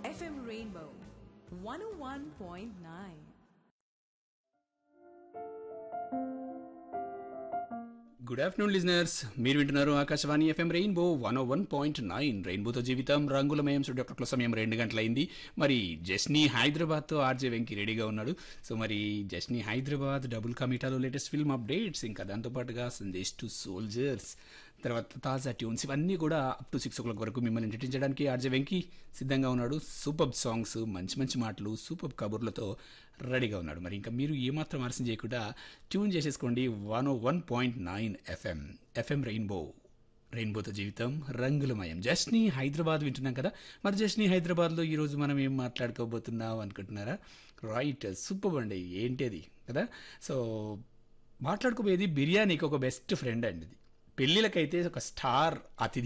FM Rainbow 101.9. Good afternoon listeners మీరు వింటున్నారు Akashvani FM Rainbow one O one point nine రెయిన్బోతో జీవితం రంగులమయం స్టూడియో క్లాక్ల సమయం రెండు గంటలైంది మరి జస్నీ హైదరాబాద్తో ఆర్జే వెంకి రెడీగా ఉన్నాడు సో మరి జస్నీ హైదరాబాద్ డబుల్ కమిటాలో లేటెస్ట్ ఫిల్మ్ అప్డేట్స్ ఇంకా దాంతోపాటుగా సందేశ్ టు సోల్జర్స్ తర్వాత తాజా ట్యూన్స్ ఇవన్నీ కూడా up to six o'clock వరకు మిమ్మల్ని ఎంటర్టైన్ ఆర్జే వెంకి సిద్ధంగా ఉన్నాడు సూపర్ సాంగ్స్ మంచి మంచి మాటలు సూపర్ కబుర్లతో రెడీగా ఉన్నాడు మరి ఇంకా మీరు ఏమాత్రం ఆలస్యం చేయకుండా ట్యూన్ చేసేసుకోండి one O one point nine FM FM Rainbow రెయిన్బోతో జీవితం రంగులమయం జస్ట్ని హైదరాబాద్ వింటున్నాం కదా మరి జస్ట్ని హైదరాబాద్లో ఈరోజు మనం ఏం మాట్లాడుకోబోతున్నాం అనుకుంటున్నారా రైట్ సూపర్ అండి ఏంటి అది కదా సో మాట్లాడుకోబోయేది బిర్యానీకి ఒక బెస్ట్ ఫ్రెండ్ అండి ఇది పెళ్ళిళ్ళకైతే ఒక స్టార్ అతిథి